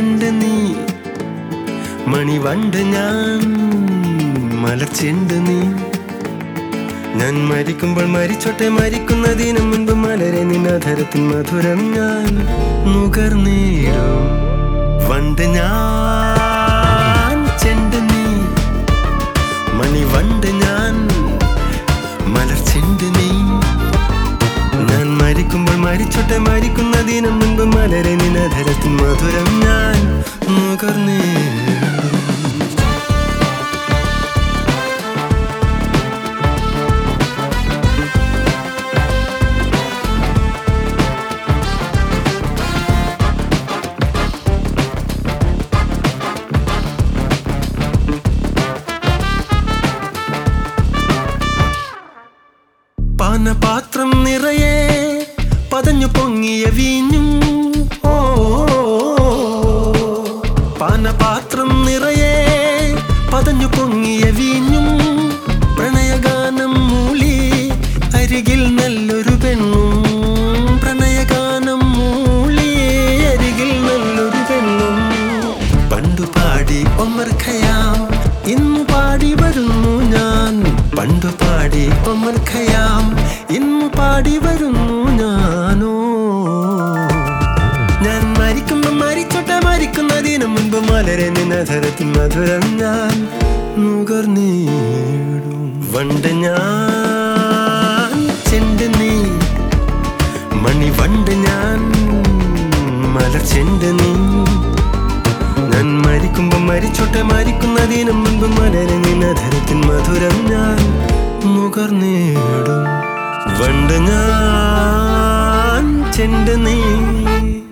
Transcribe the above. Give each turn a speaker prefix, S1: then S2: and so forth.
S1: ചെണ്ട് നീ മണിവണ്ട് ഞാൻ മലർച്ചെണ്ട് നീ ഞാൻ മരിക്കുമ്പോൾ മരിച്ചോട്ടെ മരിക്കുന്നതിന് മുൻപ് മലരെ നിന്നധരത്തിൻ മധുരം ഞാൻ നുകർന്നേടും വണ്ട് ഞാൻ ചെണ്ട് നീ മണിവണ്ട് ഞാൻ മലർച്ചെണ്ട് നീ ഞാൻ മരിക്കുമ്പോൾ മരിച്ചോട്ടെ മരിക്കുന്നതിന് മുൻപ് മലരെ നിന്നധരത്തിൻ മധുരം ഞാൻ നുകർന്നേടും പാനപാത്രം നിറയെ പതഞ്ഞു പൊങ്ങിയ വീഞ്ഞും ഓ പാനപാത്രം നിറയെ പതഞ്ഞു പൊങ്ങിയ വീഞ്ഞും പ്രണയഗാനം മൂളി അരികിൽ നല്ലൊരു പെണ്ണും പ്രണയഗാനം മൂളി അരികിൽ നല്ലൊരു പെണ്ണും പണ്ടു പാടി ഒമർ ഖയാം ഇന്നു പാടി വരുന്നു ഞാൻ പണ്ടു പാടി ഒമർ ഖയാം ഇന്നു പാടി വരുന്നു ഞാനോ ഞാൻ മരിക്കുമ്പോ മരിച്ചോട്ടെ മരിക്കുന്നതിന് മുൻപ് മലരെ നിന്നധരത്തിൽ മധുരം ഞാൻ നുകർന്നീടും വണ്ട് ഞാൻ ചെണ്ട് നീ മണി വണ്ട് ഞാൻ മലർ ചെണ്ട് നീ ഞാൻ മരിക്കുമ്പോ മരിച്ചോട്ടെ മരിക്കുന്നതിന് മുൻപ് മലരെ നിന്നധരത്തിൻ മധുരം ഞാൻ നുകർന്നേടും വണ്ട് ഞാൻ ചെണ്ട് നീ